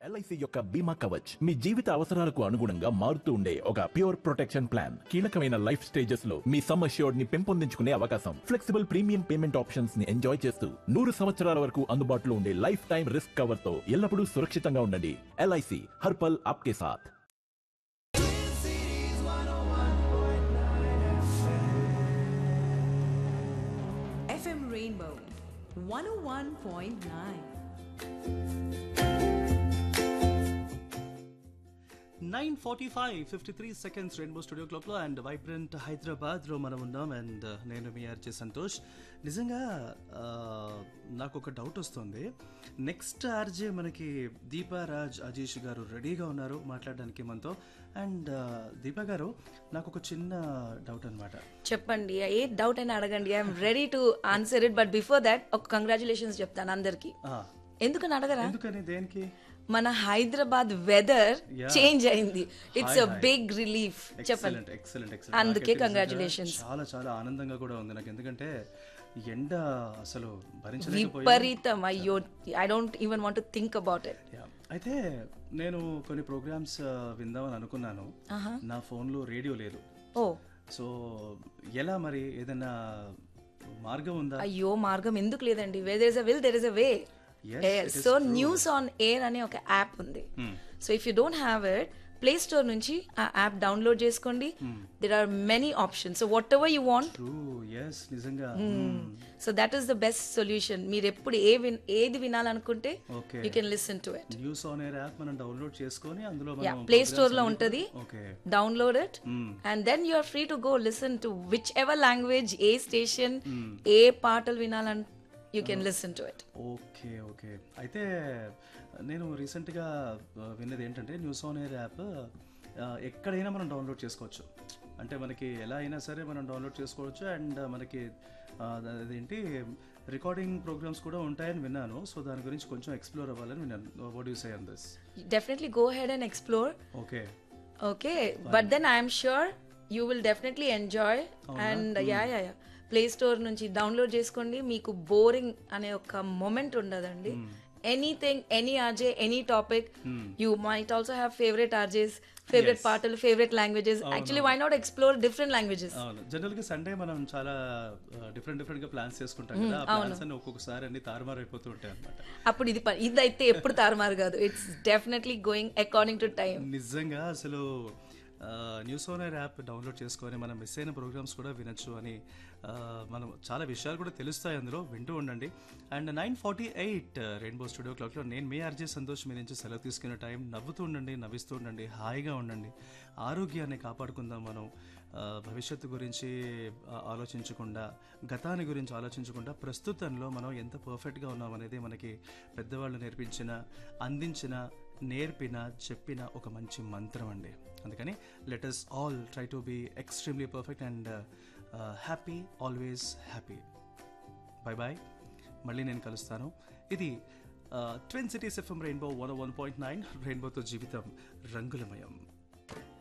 LIC యొక్క బీమా కవచ్ మీ జీవిత అవసరాలకు అనుగుణంగా మారుతూ ఉండే ఒక ప్యూర్ ప్రొటెక్షన్ ప్లాన్ కీలకమైన లైఫ్ స్టేజెస్ లో మీ సమ్ అష్యూర్డ్ ని పెంపొందించుకునే అవకాశం ఫ్లెక్సిబుల్ ప్రీమియం పేమెంట్ ఆప్షన్స్ ని ఎంజాయ్ చేస్తూ నూరు సంవత్సరాల వరకు అందుబాటులో ఉండే లైఫ్ టైం రిస్క్ కవర్ తో ఎల్లప్పుడూ సురక్షితంగా ఉండండి ఎల్ఐసి హర్పల్ ఆప్కే సాథ్ FM Rainbow 101.9. Nine forty five fifty three seconds rainbow studio క్లాక్లో అండ్ వైబ్రెంట్ హైదరాబాద్లో మనం ఉన్నాం అండ్ నేను మీ ఆర్జే సంతోష్ నిజంగా ఆ, నాకు ఒక డౌట్ వస్తుంది నెక్స్ట్ ఆర్జే మనకి దీపా రాజ్ అజీష్ గారు రెడీగా ఉన్నారు మాట్లాడడానికి మనతో అండ్ దీపా గారు నాకు ఒక చిన్న డౌట్ అనమాట చెప్పండి ఏ డౌట్ అయినా అడగండి I'm ready to answer it but before that ఒక కంగ్రాచులేషన్స్ చెప్తాను అందరికి ఎందుకని అడగరా ఎందుకని దేనికి మన హైదరాబాద్ వెదర్ Yeah. చేంజ్ అయింది it's Hi, uh hi. Big relief చెప్పండి ఎక్సలెంట్ ఎక్సలెంట్ ఎక్సలెంట్ అందుకే congratulations. చాలా చాలా ఆనందంగా కూడా ఉంది నాకు ఎందుకంటే ఎండ అసలు భరించలేకపోయాను విపరీతం అయ్యో I don't even want think about it Yeah. అయితే నేను కొన్ని ప్రోగ్రామ్స్ విందామని అనుకున్నాను నా ఫోన్లో రేడియో లేదు ఓ సో ఎలా మరి ఏదైనా మార్గం ఉందా అయ్యో మార్గం ఎందుకు లేదండి way there is uh will there is uh way Yes, it is so news on air అనే ఒక యాప్ ఉంది so if you don't have it play store నుంచి ఆ యాప్ డౌన్లోడ్ చేసుకోండి there are many options so whatever you want true yes నిజంగా so that is the best solution మీరు ఎప్పుడు ఏ విన్ ఏది వినాలనుకుంటే okay you can listen to it news on air app మనం డౌన్లోడ్ చేసుకొని అందులో యా మనం ప్లే స్టోర్ లో ఉంటది okay download it and then you are free to go listen to whichever language ఏ స్టేషన్ ఏ పాటలు వినాలని you can listen to it okay okay అయితే నేను రీసెంట్గా ఆ, విన్నది ఏంటంటే న్యూస్ ఆన్ ఎయిర్ యాప్ ఆ, ఎక్కడైనా మనం డౌన్లోడ్ చేసుకోవచ్చు అంటే మనకి ఎలా అయినా సరే మనం డౌన్లోడ్ చేసుకోవచ్చు అండ్ మనకి ఆ, అదేంటి రికార్డింగ్ ప్రోగ్రామ్స్ కూడా ఉంటాయని విన్నాను సో దాని గురించి కొంచెం ఎక్స్ప్లోర్ అవ్వాలని విన్నాను what you say on this definitely go head and explore okay okay but then I'm sure you will definitely enjoy and yeah yeah yeah play store నుంచి డౌన్లోడ్ చేసుకోండి మీకు బోరింగ్ అనే ఒక మొమెంట్ ఉండదండి anything any RJ any topic you might also have favourite RJs favourite పాటలు favourite languages actually why not explore different languages అవును జనరల్గా Sunday మనం చాలా డిఫరెంట్ డిఫరెంట్గా ప్లాన్స్ చేసుకుంటాం కదా ఆ ప్లాన్స్ అన్ని ఒక్కొక్కసారి అన్ని తారుమారు అయిపోతూ ఉంటాయి అనమాట అప్పుడు ఇది ప- ఇదైతే ఎప్పుడు తారుమారు కాదు it's definitely going according to time నిజంగా అసలు ఆ, న్యూస్ ఓనర్ యాప్ డౌన్లోడ్ చేసుకొని మనం మిస్ అయిన ప్రోగ్రామ్స్ కూడా వినొచ్చు అని ఆ, మనం చాలా విషయాలు కూడా తెలుస్తాయి అందులో వింటూ ఉండండి and nine forty eight rainbow studio క్లాక్లో నేను మీ ఆర్జే సంతోష్ మీ నుంచి సెలవు తీసుకునే టైం నవ్వుతూ ఉండండి నవ్విస్తూ ఉండండి హాయిగా ఉండండి ఆరోగ్యాన్ని కాపాడుకుందాం మనం ఆ, భవిష్యత్తు గురించి ఆ, ఆలోచించకుండా గతాన్ని గురించి ఆలోచించకుండా ప్రస్తుతంలో మనం ఎంత పర్ఫెక్ట్గా ఉన్నాం అనేది మనకి పెద్దవాళ్ళు నేర్పించిన అందించిన నేర్పిన చెప్పిన ఒక మంచి మంత్రం అండి అందుకని let us all try to be extremely perfect and happy always happy bye bye మళ్ళీ నేను కలుస్తాను ఇది twin cities FM rainbow one one point nine రెయిన్బోతో జీవితం రంగులమయం